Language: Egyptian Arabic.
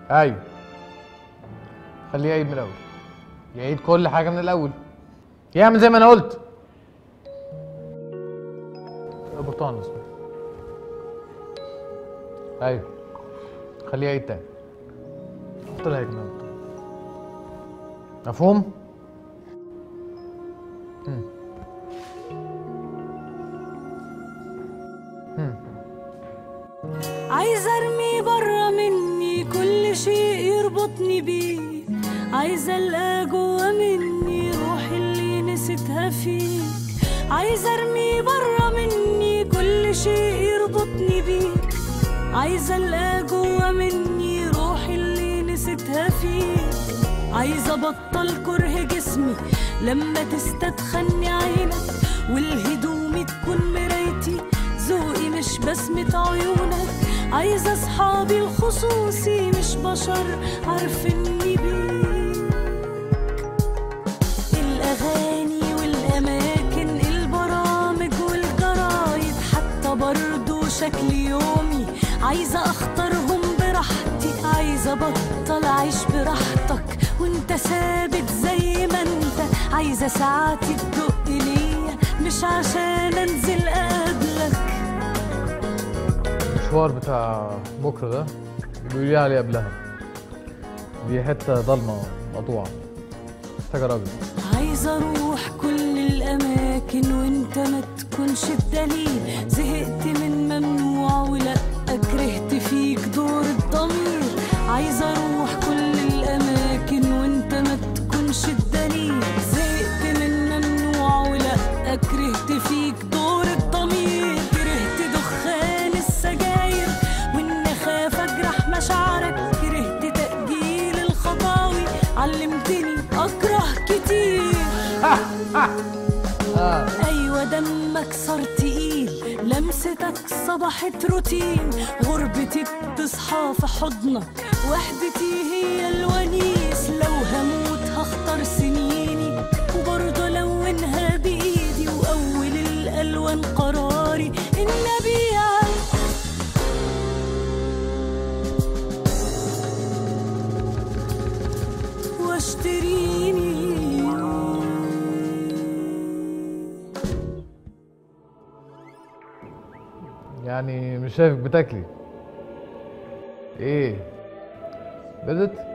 ايوه خليه يعيد من الاول يعيد كل حاجه من الاول يعمل زي ما انا قلت برتقال اسمه ايوه خليه يعيد تاني حط لها هنا مفهوم مم. مم. عايزة ارمي برا مني كل شيء يربطني بيه عايزة القى جوا مني روحي اللي نسيتها فيك عايزة ارمي برا مني كل شيء يربطني بيك عايزة القى جوا مني روحي اللي نسيتها فيك عايزة ابطل كره جسمي لما تستدخلني عينك والهدوم تكون مرايتي ذوقي مش بسمة عيونك عايزة أصحابي الخصوصي مش بشر عارفيني بيك الأغاني والأماكن البرامج والجرايد حتى برضو شكل يومي عايزة أختارهم براحتي عايزة أبطل أعيش براحتك وانت ثابت زي ما انت عايزة ساعاتي تدق ليا مش عشان انزل اقابلك المشوار بتاع بكره ده بيقولوا لي عليه قبلها دي حته ضلمه مقطوعه محتاجه راجل عايزة اروح كل الاماكن وانت ما تكونش الدليل زهقت من ممنوع ولا كرهت فيك دور الضمير عايزة اروح كل الاماكن وانت ما تكونش الدليل زهقت من ممنوع ولا كرهت فيك دور الضمير كرهت دخان السجاير وان خاف اجرح مشاعرك كرهت تأجيل الخطاوي علمتني اكره كتير ايوه دمك صار تقيل لمستك صبحت روتين غربتي بتصحى في حضنك وحدتي هي الونيس لو هموت هختار سنيني وبرضه لونها بايدي واول الالوان قراري النبيع واشتريني يعني مش شايفك بتاكلي ايه بدت